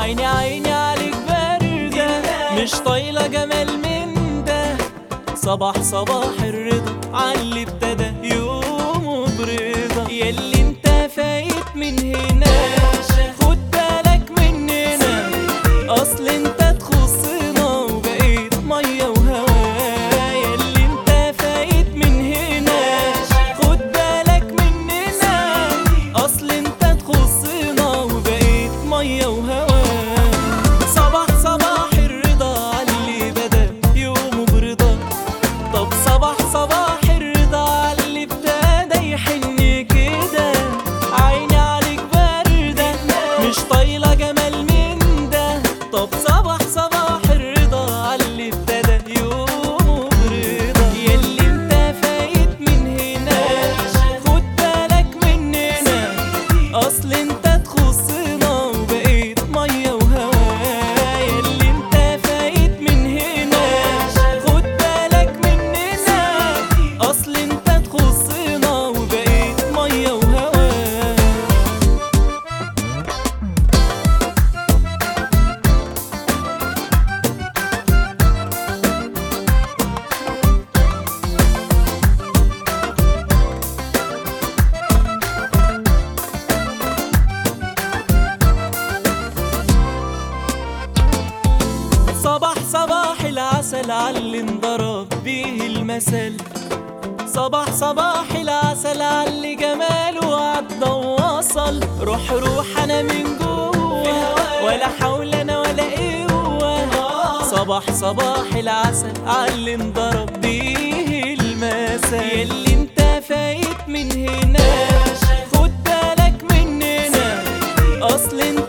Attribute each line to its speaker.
Speaker 1: عيني عيني عليك باردة مش طايلة جمال من ده صباح صباح الرضا عاللي ابتدى يومه برضا ياللي انت فايت من هنا خد بالك مننا اصل انت تخصنا وبقيت ميه وهوا ياللي انت فايت من هنا خد بالك مننا اصل انت تخصنا وبقيت ميه وهوا صباح صباح الرضا عاللي بدا يومه برضا طب صباح صباح الرضا عاللي ابتدى يحن كده عيني عليك باردة مش طايلة جمال من ده طب صباح صباح الرضا عاللي ابتدى يومه برضا ياللي انت فايت من هنا خد بالك مننا اصل انت تخصنا وبقيت ميه وهوا ياللي انت فايت من هنا خد بالك مننا اصل انت تخصنا وبقيت ميه وهوا صباح صباح العسل عاللي انضرب بيه المثل صباح صباح العسل عاللي جماله عدى ووصل روح روح انا من جوه ولا حول انا ولا قوه صباح صباح العسل عاللي انضرب بيه المثل ياللي انت فايت من هنا خد بالك مننا اصل انت